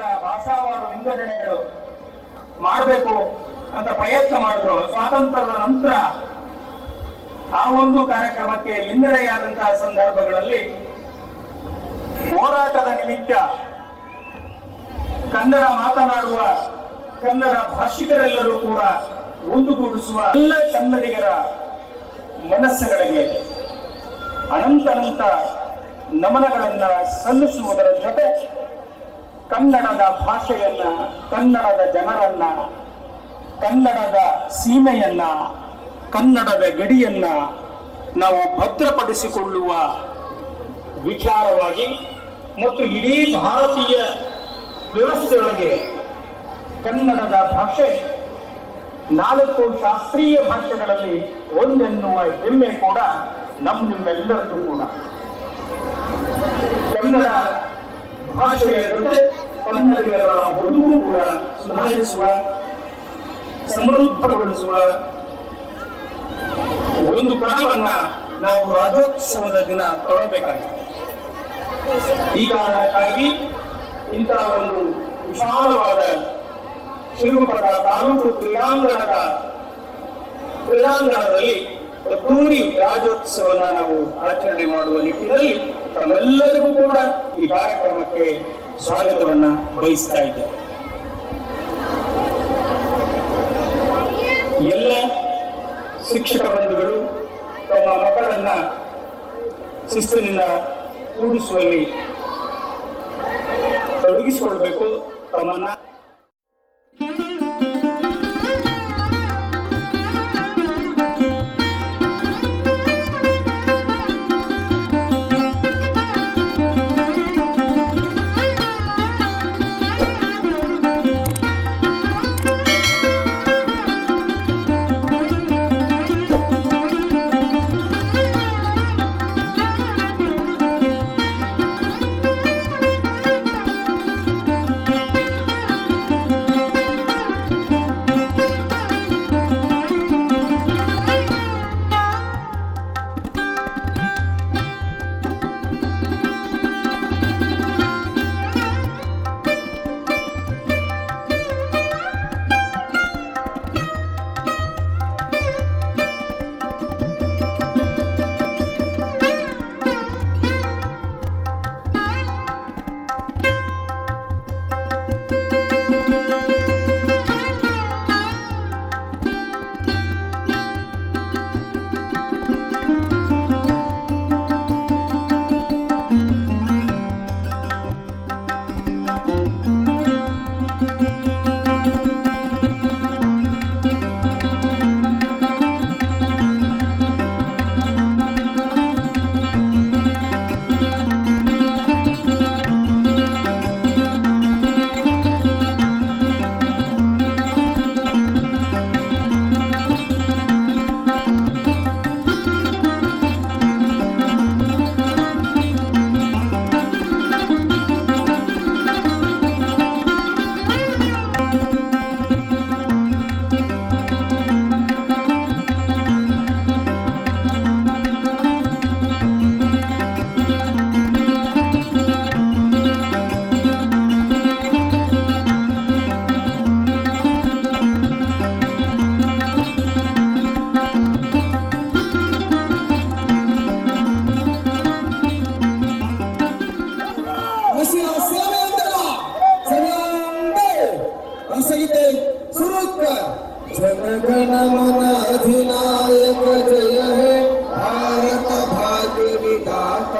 ಭಾಷಾವಾರು ವಿಂಗಡಣೆಗಳು ಮಾಡಬೇಕು ಅಂತ ಪ್ರಯತ್ನ ಮಾಡಿದ್ರು ಸ್ವಾತಂತ್ರ್ಯದ ನಂತರ ಆ ಒಂದು ಕಾರ್ಯಕ್ರಮಕ್ಕೆ ಹಿನ್ನಡೆಯಾದಂತಹ ಸಂದರ್ಭಗಳಲ್ಲಿ ಹೋರಾಟದ ನಿಮಿತ್ತ ಕನ್ನಡ ಮಾತನಾಡುವ ಕನ್ನಡ ಭಾಷಿಕರೆಲ್ಲರೂ ಕೂಡ ಒಂದುಗೂಡಿಸುವ ಎಲ್ಲ ಕನ್ನಡಿಗರ ಮನಸ್ಸುಗಳಿಗೆ ಅನಂತನಂತ ನಮನಗಳನ್ನ ಸಲ್ಲಿಸುವುದರ ಜೊತೆ ಕನ್ನಡದ ಭಾಷೆಯನ್ನ ಕನ್ನಡದ ಜನರನ್ನ ಕನ್ನಡದ ಸೀಮೆಯನ್ನ ಕನ್ನಡದ ಗಡಿಯನ್ನ ನಾವು ಭದ್ರಪಡಿಸಿಕೊಳ್ಳುವ ವಿಚಾರವಾಗಿ ಮತ್ತು ಇಡೀ ಭಾರತೀಯ ವ್ಯವಸ್ಥೆಯೊಳಗೆ ಕನ್ನಡದ ಭಾಷೆ ನಾಲ್ಕು ಶಾಸ್ತ್ರೀಯ ಭಾಷೆಗಳಲ್ಲಿ ಒಂದೆನ್ನುವ ಹೆಮ್ಮೆ ಕೂಡ ನಮ್ಮ ನಿಮ್ಮೆಲ್ಲರದ್ದು ಕೂಡ ಕನ್ನಡ ಭಾಷೆಯ ಜೊತೆ ಕನ್ನಡಿಗರ ಬದುಕು ಕೂಡ ಸುಧಾರಿಸುವ ಸಮೃದ್ಧಗೊಳಿಸುವ ಒಂದು ಕ್ರಮವನ್ನ ನಾವು ರಾಜ್ಯೋತ್ಸವದ ದಿನ ತೊಡಬೇಕಾಗಿದೆ ಈ ಕಾರಣಕ್ಕಾಗಿ ಇಂತಹ ಒಂದು ವಿಶಾಲವಾದ ಶಿರುಪದ ತಾಲೂಕು ಕ್ರೀಡಾಂಗಣದ ಕ್ರೀಡಾಂಗಣದಲ್ಲಿ ಅದ್ದೂರಿ ರಾಜ್ಯೋತ್ಸವನ ನಾವು ಆಚರಣೆ ಮಾಡುವ ನಿಟ್ಟಿನಲ್ಲಿ ತಮ್ಮೆಲ್ಲರಿಗೂ ಕೂಡ ಈ ಕಾರ್ಯಕ್ರಮಕ್ಕೆ ಸ್ವಾಗತವನ್ನ ಬಯಸ್ತಾ ಇದ್ದೇವೆ ಎಲ್ಲ ಶಿಕ್ಷಕ ಬಂಧುಗಳು ತಮ್ಮ ಮಕ್ಕಳನ್ನ ಶಿಸ್ತಿನಿಂದ ಕೂಡಿಸುವಲ್ಲಿ ತೊಡಗಿಸಿಕೊಳ್ಬೇಕು ತಮ್ಮನ್ನ ರಸಿಯ ಸೇವೆಯಿಂದ ಸರಿಯಾಗಿ ರಸಗೀತೆ ಸುರುಕ್ಕ ಜನಗಣ ಮನ ಅಧಿನಾಯಕ ಜಯ ಹೇ ಭಾರತ ಭಾಗ್ಯ ವಿಧಾತ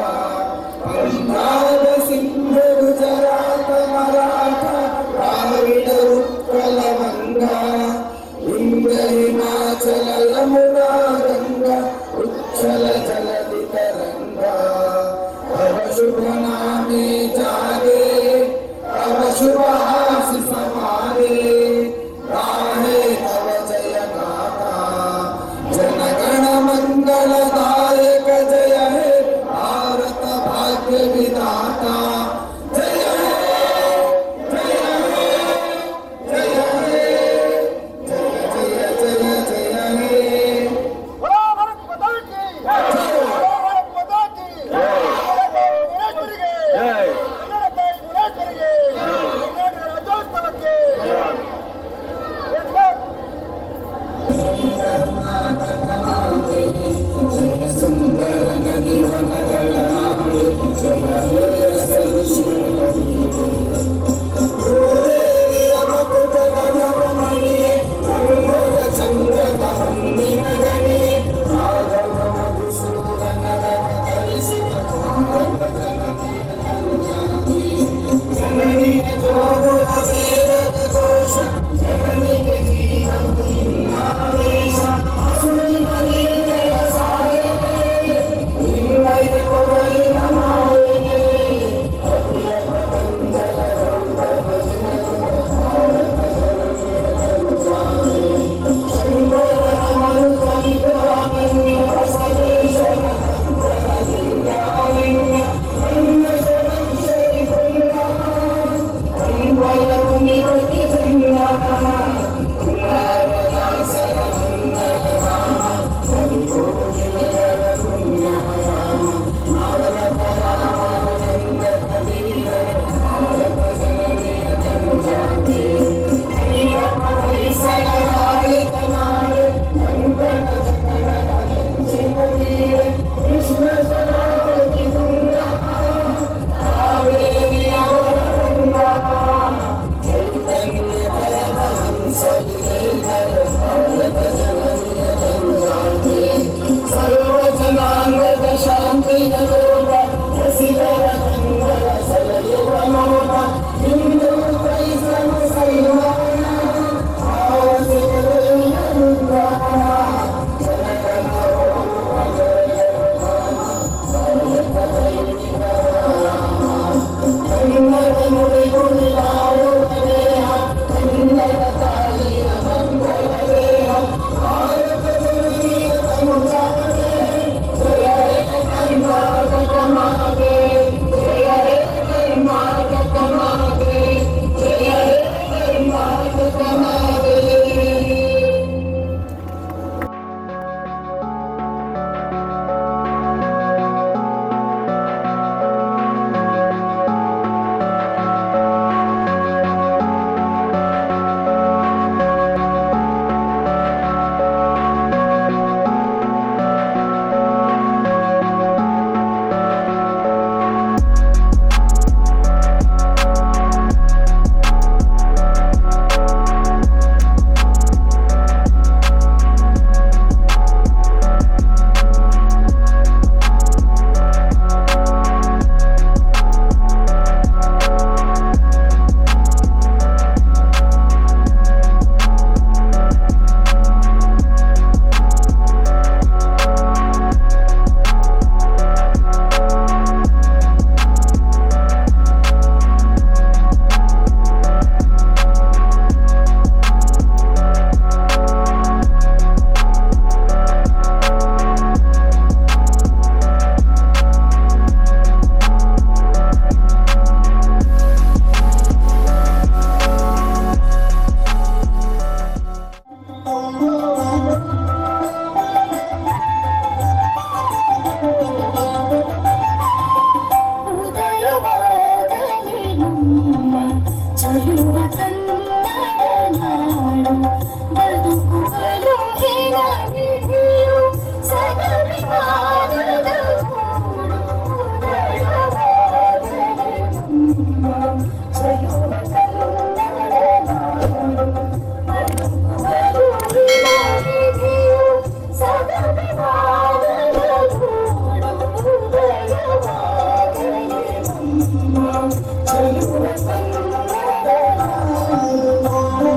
ಪಂಜಾಬ ಸಿಂಧ ಗುಜರಾತ ಮರಾಠ ದ್ರಾವಿಡ ಉತ್ಕಲ ಬಂಗ ಇಂದ್ರ ಹಿಮಾಚಲ ಯಮುನಾ ಗಂಗಾ ಉಚ್ಛಲ ಜಲಧಿ ತರಂಗ तव शुभ नामे जागे तव शुभ हास्य समारे गाहे तव जय गाथा जन गण मंगलदायक जय हे भारत भाग्य विधाता जय हे जय हे जय हे जय जय जय जय हे भारत माता की भारत माता की ಕನ್ನಡ ತಾಯಿ ಭುವನೇಶ್ವರಿಗೆ ಕನ್ನಡ ಸಲುವ ಕನ್ನಡ ನಾಡು ಬದುಕುಗಳು ಹೇಳಾಗಿದೆಯೋ ಸದವಿವಾದದ ಗೂಡು ಉದಯವಾಗಲಿ ನಮ್ಮ ಸಲುವ ಕನ್ನಡ ನಾಡು ಬದುಕುಗಳು ಹೇಳಾಗಿದೆಯೋ ಸದವಿವಾದದ ಗೂಡು ಉದಯವಾಗಲಿ ನಮ್ಮ ಸಲುವ ಕನ್ನಡ ನಾಡು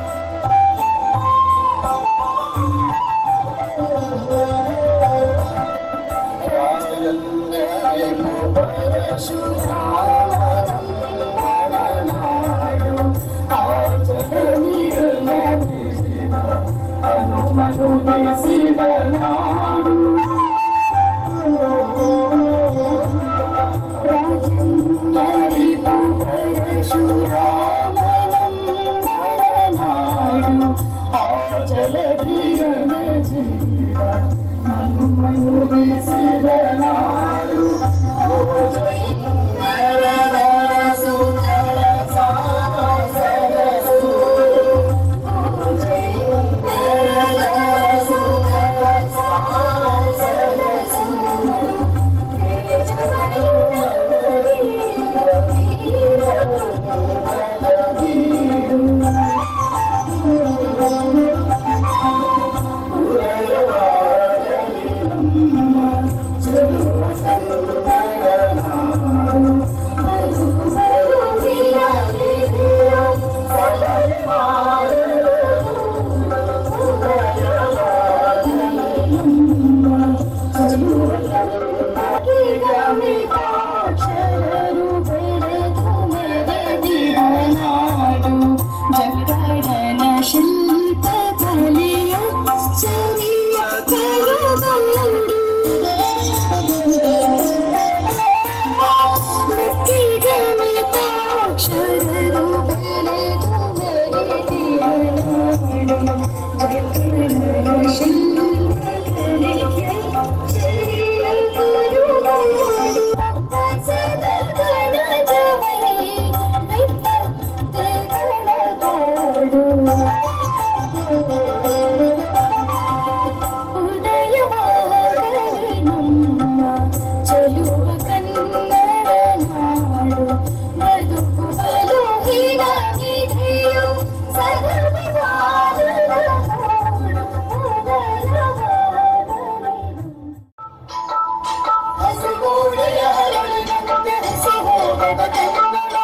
ಜಗಡನ ಶಿಲ್ಪ ಕಲೆಯ ಚರಿಯ ಕರುಗಳು ಅಕ್ಷರರು ಬೆಳೆದು ಮೆರೆದಿರನಾಡು ಶಿಲ್ಪ ಕಲೆಯ ಚರಿಯ ಕರುಗಳು ಸದಗಣ ಜವಳಿ ಉದಯವಾಗಲಿ ನಮ್ಮ ಚೆಲುವ ಕನ್ನಡ ನಾಡು ಬದುಕುಗಳು ಹೀಗಾಗಿದೆಯೋ ಸದವಿವಾದದ ಗೂಡು ಉದಯವಾಗಲಿ ಹಸಿಗೋಡೆಯ ಹರಳಿನಂತೆ ಹಸಿ ಹೋಗದ ಕನ್ನಡ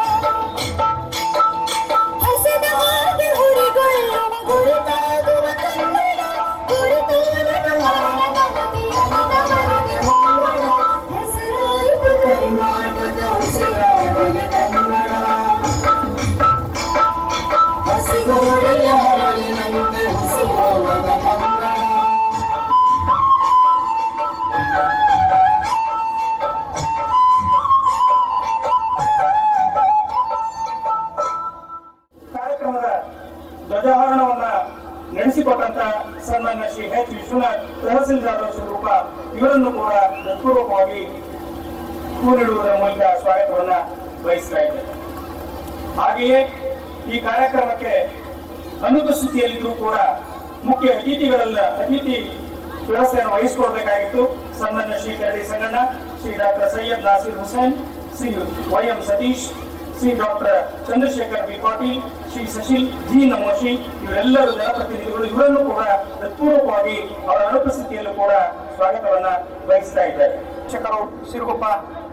ಹಸಿದ ಹಾಗೆ ಹುರಿಗೊಳ್ಳುವ ಗುರುತಾಗುವ ಕನ್ನಡ ಗುರುತಾಗುವ ನಮಗೆ ಅನಿದವರಿಗೆ ಹೋಗೋಣ ಹೆಸರಾಯಿತು ಕರ್ನಾಟಕ ಉಸಿರಾಗಲಿ ಕನ್ನಡ ಹಸಿಗೋಡೆಯ ಹರಳಿನಂತೆ ಹಸಿ ಹೋಗದ ಕನ್ನಡ ಕಾರ್ಯಕ್ರಮದ ಧ್ವಜಾರೋಹಣವನ್ನ ನಡೆಸಿಕೊಟ್ಟಂತ ಸನ್ಮಾನ್ಯ ಶ್ರೀ ಎಚ್ ವಿಶ್ವನಾಥ್ ತಹಸೀಲ್ದಾರ್ ಸ್ವರೂಪ ಇವರನ್ನು ಕೂಡ ಹೃತ್ಪೂರ್ವಕವಾಗಿ ಹೂ ನೀಡುವುದರ ಮೂಲಕ ಸ್ವಾಗತವನ್ನ ವಹಿಸ್ತಾ ಇದ್ದೇವೆ ಹಾಗೆಯೇ ಈ ಕಾರ್ಯಕ್ರಮಕ್ಕೆ ಅನುಪಸ್ಥಿತಿಯಲ್ಲಿದ್ದರೂ ಕೂಡ ಮುಖ್ಯ ಅತಿಥಿಗಳೆಲ್ಲ ಅತಿಥಿ ವ್ಯವಸ್ಥೆಯನ್ನು ವಹಿಸಿಕೊಳ್ಬೇಕಾಗಿತ್ತು ಸನ್ಮಾನ್ಯ Shri Karadi Sanganna Shri doctor Syed Nasir Hussain Shri Y M Satish Shri doctor Chandrashekhar B Patil Shri Sashil G Namoshi ಇವರೆಲ್ಲರೂ ಜನಪ್ರತಿನಿಧಿಗಳು ಇವರನ್ನು ಕೂಡ ಹೃತ್ಪೂರ್ವಕವಾಗಿ ಅವರ ಅನುಪಸ್ಥಿತಿಯಲ್ಲೂ ಕೂಡ ಸ್ವಾಗತವನ್ನ ವಹಿಸ್ತಾ ಇದ್ದಾರೆ ಶಿಕ್ಷಕರು ಸಿರುಗುಪ್ಪ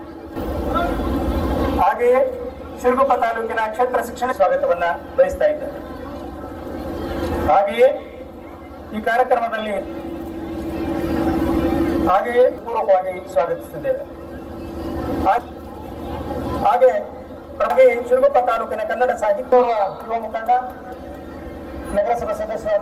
ಹಾಗೆಯೇ ಶಿರಗುಪ್ಪ ತಾಲೂಕಿನ ಕ್ಷೇತ್ರ ಶಿಕ್ಷಣ ಸ್ವಾಗತವನ್ನ ಬಯಸ್ತಾ ಇದ್ದಾರೆ ಹಾಗೆಯೇ ಈ ಕಾರ್ಯಕ್ರಮದಲ್ಲಿ ಹಾಗೆಯೇ ಪೂರ್ವಕವಾಗಿ ಸ್ವಾಗತಿಸಿದ್ದೇವೆ ಹಾ- ಹಾಗೆ ಹಾಗೆ ಶಿರಗುಪ್ಪ ತಾಲೂಕಿನ ಕನ್ನಡ ಸಾಹಿತ್ಯ ಯುವ ಮುಖಂಡ ನಗರಸಭಾ ಸದಸ್ಯರಾದ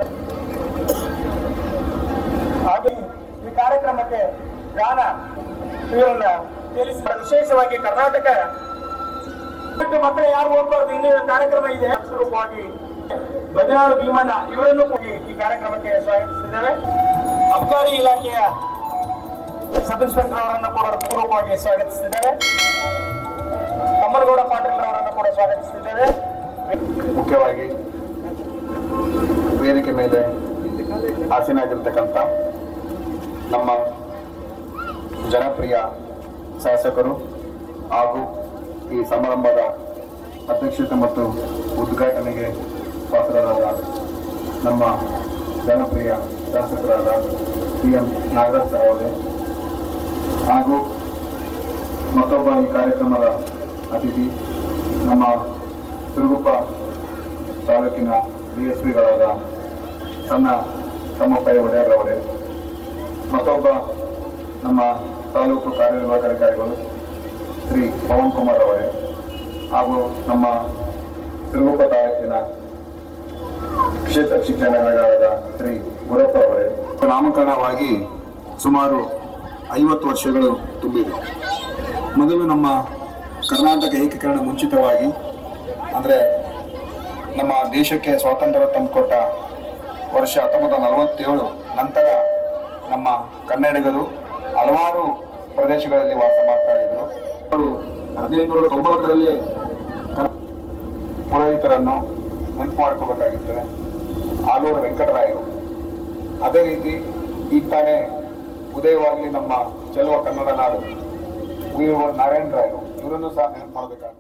ಹಾಗೆ ಈ ಕಾರ್ಯಕ್ರಮಕ್ಕೆ ಗಾನ ಇವರನ್ನ ತಿಳಿಸಿದ ವಿಶೇಷವಾಗಿ ಕರ್ನಾಟಕ ಬಿಟ್ಟು ಮತ್ತೆ ಯಾರು ಹೋಗ್ಬಾರ್ದು ಇನ್ನೂ ಕಾರ್ಯಕ್ರಮ ಇದೆ ಸ್ವರೂಪವಾಗಿ ಬಜಾರು ಭೀಮಣ್ಣ ಇವರನ್ನು ಕೂಡ ಈ ಕಾರ್ಯಕ್ರಮಕ್ಕೆ ಸ್ವಾಗತಿಸಿದ್ದೇವೆ ಅಬಕಾರಿ ಇಲಾಖೆಯ ಸಬ್ ಇನ್ಸ್ಪೆಕ್ಟರ್ ಅವರನ್ನು ಕೂಡ ಪೂರ್ವಕವಾಗಿ ಸ್ವಾಗತಿಸಿದ್ದೇವೆ ಕಮ್ಮರಗೌಡ ಪಾಟೀಲ್ ಅವರನ್ನು ಕೂಡ ಸ್ವಾಗತಿಸುತ್ತಿದ್ದೇವೆ ಮುಖ್ಯವಾಗಿ ವೇದಿಕೆ ಮೇಲೆ ಆಸೀನಾಗಿರ್ತಕ್ಕಂಥ ನಮ್ಮ ಜನಪ್ರಿಯ ಶಾಸಕರು ಹಾಗೂ ಈ ಸಮಾರಂಭದ ಅಧ್ಯಕ್ಷತೆ ಮತ್ತು ಉದ್ಘಾಟನೆಗೆ ಪಾತ್ರರಾದ ನಮ್ಮ ಜನಪ್ರಿಯ ಶಾಸಕರಾದ ಸಿ ಎಂ ನಾಗರಾಜ್ ಸರ್ ಅವರೇ ಹಾಗೂ ಮತ್ತೊಬ್ಬ ಈ ಕಾರ್ಯಕ್ರಮದ ಅತಿಥಿ ನಮ್ಮ ಸಿರುಗುಪ್ಪ ತಾಲೂಕಿನ ಡಿ ಎಸ್ ಪಿಗಳಾದ ಸಣ್ಣ ತಮ್ಮಪ್ಪಯ್ಯ ಒಡೆಯರವರೇ ಮತ್ತೊಬ್ಬ ನಮ್ಮ ತಾಲೂಕು ಕಾರ್ಯನಿರ್ವಾಹಕಾಧಿಕಾರಿಗಳು ಶ್ರೀ ಪವನ್ ಕುಮಾರ್ ಅವರೇ ಹಾಗೂ ನಮ್ಮ ಸಿರುಗುಪ್ಪ ತಾಲೂಕಿನ ಕ್ಷೇತ್ರ ಶಿಕ್ಷಣಾಧಿಕಾರಿಯಾದ ಶ್ರೀ ಗುರಪ್ಪ ಅವರೇ ನಾಮಕರಣವಾಗಿ ಸುಮಾರು ಐವತ್ತು ವರ್ಷಗಳು ತುಂಬಿದೆ ಮೊದಲು ನಮ್ಮ ಕರ್ನಾಟಕ ಏಕೀಕರಣ ಮುಂಚಿತವಾಗಿ ಅಂದರೆ ನಮ್ಮ ದೇಶಕ್ಕೆ ಸ್ವಾತಂತ್ರ್ಯ ತಂದುಕೊಟ್ಟ ವರ್ಷ ಹತ್ತೊಂಬತ್ತು ನಲವತ್ತೇಳು ನಂತರ ನಮ್ಮ ಕನ್ನಡಿಗರು ಹಲವಾರು ಪ್ರದೇಶಗಳಲ್ಲಿ ವಾಸ ಮಾಡ್ತಾ ಇದ್ರು ಅವರು ಹದಿನೈದುನೂರ ತೊಂಬತ್ತರಲ್ಲಿ ಕ- ಪುರೋಹಿತರನ್ನು ನೆನಪು ಮಾಡ್ಕೋಬೇಕಾಗಿರ್ತದೆ ಆಲೂರು ವೆಂಕಟರಾಯರು ಅದೇ ರೀತಿ ಈಗ ತಾನೇ ಉದಯವಾಗಲಿ ನಮ್ಮ ಚೆಲುವ ಕನ್ನಡ ನಾಡು ಉಯ್ಯುವ ನಾರಾಯಣ ರಾಯರು ಇವರನ್ನು ಸಹ ನೆನಪು ಮಾಡಬೇಕಾಗ್ತದೆ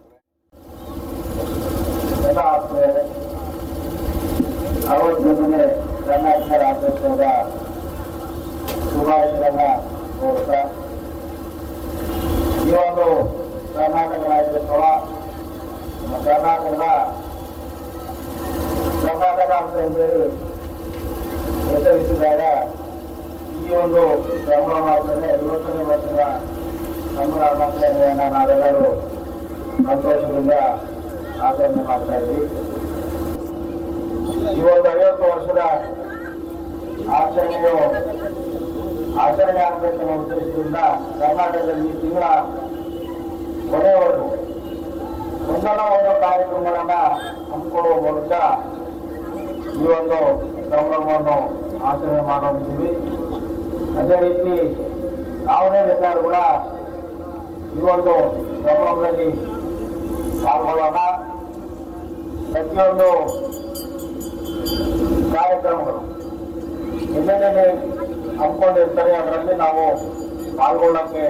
ಎಲ್ಲ ಆತ್ಮೀಯರೇ ಅವತ್ತೊಂದನೇ ಕರ್ನಾಟಕ ರಾಜ್ಯೋತ್ಸವದ ಶುಭಾಶಯಗಳನ್ನ ಕೋರುತ್ತಾ ಈ ಒಂದು ಕರ್ನಾಟಕ ರಾಜ್ಯೋತ್ಸವ ನಮ್ಮ ಕರ್ನಾಟಕದ ಕರ್ನಾಟಕ ಅಂತ ಹೇಳಿ ಹೆಸರಿಸಿದಾಗ ಈ ಒಂದು ಸಂಭ್ರಮಾಚರಣೆ ಐವತ್ತನೇ ವರ್ಷದ ಸಂಭ್ರಮಾಚರಣೆಯನ್ನು ನಾವೆಲ್ಲರೂ ಸಂತೋಷದಿಂದ ಆಚರಣೆ ಮಾಡ್ತಾ ಇದ್ವಿ ಈ ಒಂದು ಐವತ್ತು ವರ್ಷದ ಆಚರಣೆಯು ಆಚರಣೆ ಆಗಬೇಕೆನ್ನುವ ಉದ್ದೇಶದಿಂದ ಕರ್ನಾಟಕದಲ್ಲಿ ಈ ತಿಂಗಳ ಕೊನೆಯವರೆಗೂ ಒಂದಲ್ಲ ಒಂದು ಕಾರ್ಯಕ್ರಮಗಳನ್ನ ಹಮ್ಮಿಕೊಳ್ಳುವ ಮೂಲಕ ಈ ಒಂದು ಸಂಭ್ರಮವನ್ನು ಆಚರಣೆ ಮಾಡೋದಿದ್ದೀವಿ ಅದೇ ರೀತಿ ಯಾವುದೇ ಬೇಕಾದ್ರೂ ಕೂಡ ಈ ಒಂದು ಸಂಭ್ರಮದಲ್ಲಿ ಪಾಲ್ಗೊಳ್ಳೋಣ ಪ್ರತಿಯೊಂದು ಕಾರ್ಯಕ್ರಮಗಳು ಎಲ್ಲೆಲ್ಲಿ ಹಮ್ಮಿಕೊಂಡಿರ್ತಾರೆ ಅದರಲ್ಲಿ ನಾವು ಪಾಲ್ಗೊಳ್ಳಕ್ಕೆ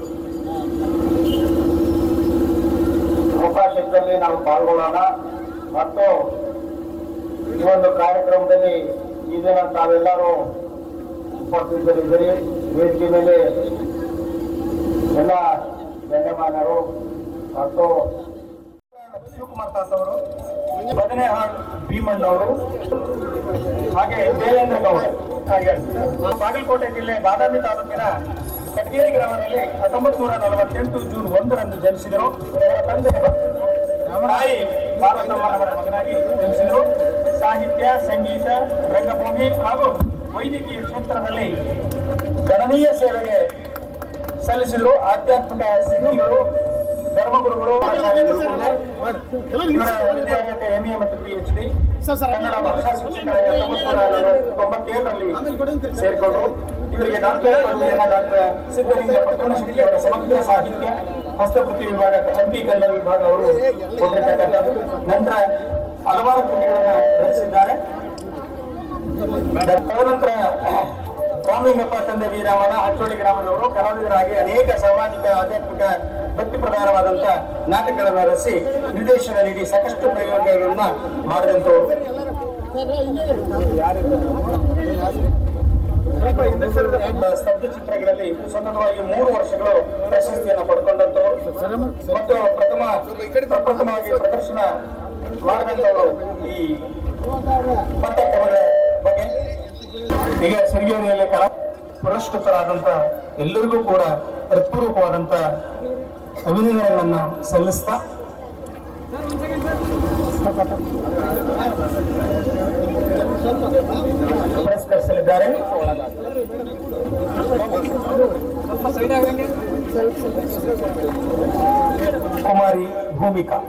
ಅವಕಾಶ ಇದ್ದಲ್ಲಿ ನಾವು ಪಾಲ್ಗೊಳ್ಳೋಣ ಮತ್ತು ಈ ಒಂದು ಕಾರ್ಯಕ್ರಮದಲ್ಲಿ ಈ ದಿನ ತಾವೆಲ್ಲರೂ ಉಪಸ್ಥಿತರಿದ್ದೀರಿ ವೇದಿಕೆ ಮೇಲೆ ಎಲ್ಲ ಗಣ್ಯಮಾನ್ಯರು ಮತ್ತು ಶಿವಕುಮಾರ್ ತಾತ್ ಅವರು ಬದನೆಹಾಳ್ ಭೀಮಣ್ಣವರು ಹಾಗೆ ದೇವೇಂದ್ರ ಗೌಡ ಹಾಗೆ ಬಾಗಲಕೋಟೆ ಜಿಲ್ಲೆ ಬಾದಾಮಿ ತಾಲೂಕಿನ ಕಟಗೇರಿ ಗ್ರಾಮದಲ್ಲಿ ಹತ್ತೊಂಬತ್ತು ನೂರ ನಲವತ್ತೆಂಟು ಜೂನ್ ಒಂದರಂದು ಜನಿಸಿದರು ಇವರ ತಂದೆ ತಾಯಿ ಪಾರ್ವತಮ್ಮ ಅವರ ಮಗನಾಗಿ ಜನಿಸಿದರು ಸಾಹಿತ್ಯ ಸಂಗೀತ ರಂಗಭೂಮಿ ಹಾಗೂ ವೈದ್ಯಕೀಯ ಕ್ಷೇತ್ರದಲ್ಲಿ ಗಣನೀಯ ಸೇವೆಗೆ ಸಲ್ಲಿಸಿದರು ಆಧ್ಯಾತ್ಮಿಕ ಸಿದ್ಧಿಗಳು ಧರ್ಮಗುರುಗಳು ಇವರ ವಿದ್ಯಾರ್ಹತೆ ಎಂಎ ಮತ್ತು ಪಿಎಚ್ ಡಿ ಕನ್ನಡ ಭಾಷಾ ಶಿಕ್ಷಕರಾಗಿ ಹತ್ತೊಂಬತ್ತು ನೂರ ತೊಂಬತ್ತೇಳರಲ್ಲಿ ಸೇರಿಕೊಂಡ್ರು ಇವರಿಗೆ ಡಾಕ್ಟರ್ ಪದವಿಯನ್ನು ಡಾಕ್ಟರ್ ಸಿದ್ದಲಿಂಗ ಪಟ್ಟಣಶೆಟ್ಟಿ ಅವರ ಸಮಗ್ರ ಸಾಹಿತ್ಯ ಹಸ್ತಕೃತಿ ವಿಭಾಗ ಹಂಪಿ ಕನ್ನಡ ವಿಭಾಗ ಅವರು ಕೊಟ್ಟಿರ್ತಕ್ಕಂಥದ್ದು ನಂತರ ಹಲವಾರು ಕೃತಿಗಳನ್ನು ರಚಿಸಿದ್ದಾರೆ ತದನಂತರ ರಾಮಲಿಂಗಪ್ಪ ತಂದೆ ವೀರಾಮನ ಹಚ್ಚೋಳಿ ಗ್ರಾಮದವರು ಕಲಾವಿದರಾಗಿ ಅನೇಕ ಸಾಮಾಜಿಕ ಆಧ್ಯಾತ್ಮಿಕ ಭಕ್ತಿ ಪ್ರಧಾನವಾದಂತ ನಾಟಕಗಳನ್ನು ರಚಿಸಿ ನಿರ್ದೇಶನ ನೀಡಿ ಸಾಕಷ್ಟು ಪ್ರಯೋಗಗಳನ್ನ ಮಾಡಿದಂತವರು ಸ್ತಬ್ಧ ಚಿತ್ರಗಳಲ್ಲಿ ಸತತವಾಗಿ ಮೂರು ವರ್ಷಗಳು ಪ್ರಶಸ್ತಿಯನ್ನು ಪಡ್ಕೊಂಡಂತವರು ಮತ್ತು ಪ್ರಥಮ ಪ್ರಪ್ರಥಮವಾಗಿ ಪ್ರದರ್ಶನ ಮಾಡಿದಂತವರು ಈ ಪಟ್ಟಕಗಳ ಬಗ್ಗೆ ಈಗ ಸಿರಿಗೆರೆಯಲ್ಲಿ ಕಲಾ ಪುರಸ್ಕೃತರಾದಂತ ಎಲ್ಲರಿಗೂ ಕೂಡ ಹೃತ್ಪೂರ್ವಕವಾದಂತ ಅಭಿನಂದನೆಗಳನ್ನ ಸಲ್ಲಿಸ್ತಾ ಪುರಸ್ಕರಿಸಲಿದ್ದಾರೆ ಕುಮಾರಿ ಭೂಮಿಕಾ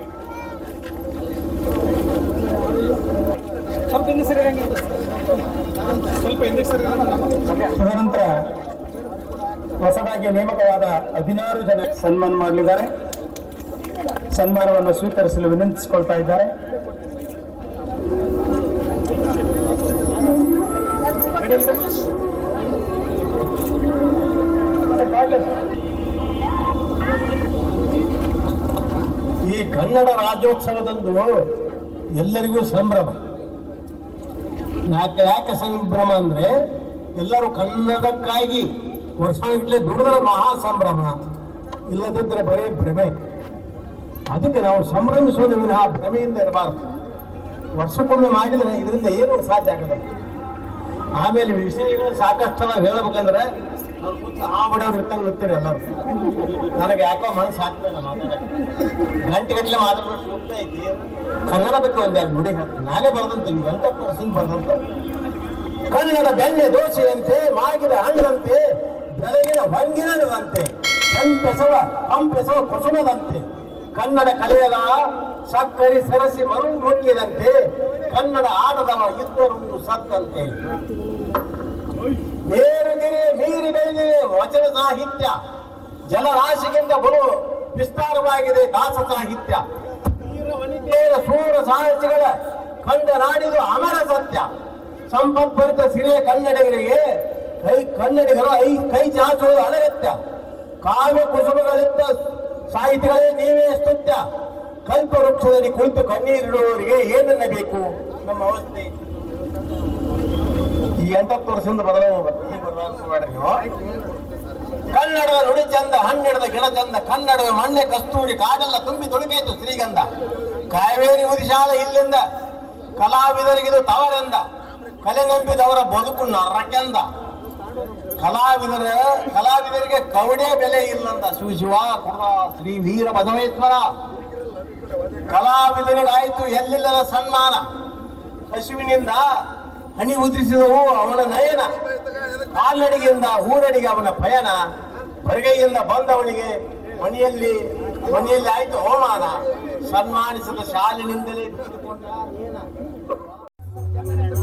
ತದನಂತರ ಹೊಸದಾಗಿ ನೇಮಕವಾದ ಹದಿನಾರು ಜನ ಸನ್ಮಾನ ಮಾಡಲಿದ್ದಾರೆ ಸನ್ಮಾನವನ್ನು ಸ್ವೀಕರಿಸಲು ವಿನಂತಿಸಿಕೊಳ್ತಾ ಇದ್ದಾರೆ ಈ ಕನ್ನಡ ರಾಜ್ಯೋತ್ಸವದಂದು ಎಲ್ಲರಿಗೂ ಸಂಭ್ರಮ ಯಾಕೆ ಯಾಕೆ ಸಂಭ್ರಮ ಅಂದ್ರೆ ಎಲ್ಲರೂ ಕನ್ನಡಕ್ಕಾಗಿ ವರ್ಷಗಟ್ಟಲೆ ದುಡಿದ್ರೆ ಮಹಾ ಸಂಭ್ರಮ ಇಲ್ಲದಿದ್ದರೆ ಬರೀ ಭ್ರಮೆ ಅದಕ್ಕೆ ನಾವು ಸಂಭ್ರಮಿಸೋದು ವಿನಃ ಭ್ರಮೆಯಿಂದ ಇರಬಾರದು ವರ್ಷಕ್ಕೊಮ್ಮೆ ಮಾಡಿದ್ರೆ ಇದರಿಂದ ಏನು ಸಾಧ್ಯ ಆಗಲ್ಲ ಆಮೇಲೆ ವಿಷಯಗಳು ಸಾಕಷ್ಟು ನಾವು ಹೇಳ್ಬೇಕಂದ್ರೆ ನಾವು ಕೂತು ಆ ಬಡವ್ರು ಇರ್ತಂಗೆ ಇರ್ತೀರಿ ಎಲ್ಲರೂ ನನಗೆ ಯಾಕೋ ಮನಸ್ಸು ಆಗ್ತಿಲ್ಲ ಮಾತಾಡಕ್ಕೆ ಗಂಟೆ ಗಟ್ಟಲೆ ಮಾತಾಡೋದು ಸೂಕ್ತ ಐತಿ ಕನ್ನಡ ಬಗ್ಗೆ ಒಂದೆರಡು ನುಡಿ ಹೇಳ್ತೀನಿ. ನಾನೇ ಬರ್ದಂತ ನೀವು ಎಂತ ಪರ್ಸೆಂಟ್ ಬರ್ದಂತ ಕನ್ನಡ ಬೆಣ್ಣೆ ದೋಸೆಯಂತೆ ಮಾಗಿದ ಹಣ್ಣಂತೆ ಬೆಳಗಿನ ಹೊಂಗಿನಂತೆ ಕಂಪೆಸವ ಕಂಪೆಸವ ಕುಸುಮದಂತೆ ಕನ್ನಡ ಕಲೆಯದ ಸಕ್ಕರೆ ಸರಸಿ ಮರು ನುಗ್ಗಿದಂತೆ ಕನ್ನಡ ಆಟದವ ಇದ್ದರು ಸತ್ತಂತೆ ಮೇರುಗಿರಿ ಮೀರಿ ಬೆಳೆದಿದೆ ವಚನ ಸಾಹಿತ್ಯ ಜಲರಾಶಿಗಿಂತ ಬಲು ವಿಸ್ತಾರವಾಗಿದೆ ದಾಸ ಸಾಹಿತ್ಯ ವೀರ ವನಿತೆಯರ ಸೂರ ಸಾಹಸಿಗಳ ಕಂಡ ನಾಡಿದು ಅಮರ ಸತ್ಯ ಸಂಪತ್ಭರಿತ ಸಿರಿಯ ಕನ್ನಡಿಗರಿಗೆ ಕೈ ಕನ್ನಡಿಗರು ಐ ಕೈ ಚಾಚುವುದು ಅನಗತ್ಯ ಕಾವ್ಯ ಕುಸುಮಗಳಿಂದ ಸಾಹಿತಿಗಳೇ ನೀವೇ ಸ್ತುತ್ಯ ಕಲ್ಪ ವೃಕ್ಷದಲ್ಲಿ ಕುಳಿತು ಕಣ್ಣೀರಿಡುವವರಿಗೆ ಏನನ್ನ ಬೇಕು ನಮ್ಮ ಅವಸ್ಥೆ ಈ ಎಂಟತ್ತು ವರ್ಷದಿಂದ ಬದಲಾವಣೆ ಈಗ ಬದಲಾವಣೆ ಮಾಡ್ರಿ ನೀವು ಕನ್ನಡದ ನುಡಿ ಚಂದ ಹಣ್ಣಿಡದ ಗಿಡ ಚಂದ ಕನ್ನಡದ ಮಣ್ಣೆ ಕಸ್ತೂರಿ ಕಾಡೆಲ್ಲ ತುಂಬಿ ತುಳುಕೈತು ಶ್ರೀಗಂಧ ಕಾವೇರಿ ಉದಿಶಾಲ ಇಲ್ಲಿಂದ ಕಲಾವಿದರಿಗಿದು ತವರೆಂದ ಕಲೆ ನಂಬಿದವರ ಬದುಕು ನರಕೆಂದ ಕಲಾವಿದರ ಕಲಾವಿದರಿಗೆ ಕವಡೆ ಬೆಲೆ ಇಲ್ಲಂದ ಶಿವ ಶಿವ ಕುರ್ರ ಶ್ರೀ ವೀರ ಬಸವೇಶ್ವರ ಕಲಾವಿದರಿಗಾಯ್ತು ಎಲ್ಲಿಲ್ಲದ ಸನ್ಮಾನ ಹಸುವಿನಿಂದ ಹನಿ ಉದಿಸಿದವು ಅವನ ನಯನ ಕಾಲ್ನಡಿಗೆಯಿಂದ ಊರಡಿಗೆ ಅವನ ಪಯಣ ಹೊರಗೈಯಿಂದ ಬಂದವನಿಗೆ ಮನೆಯಲ್ಲಿ ಮನೆಯಲ್ಲಿ ಆಯ್ತು ಅವಮಾನ ಸನ್ಮಾನಿಸಿದ ಶಾಲಿನಿಂದಲೇ ಬಿಡಿದುಕೊಂಡ ನೇನ.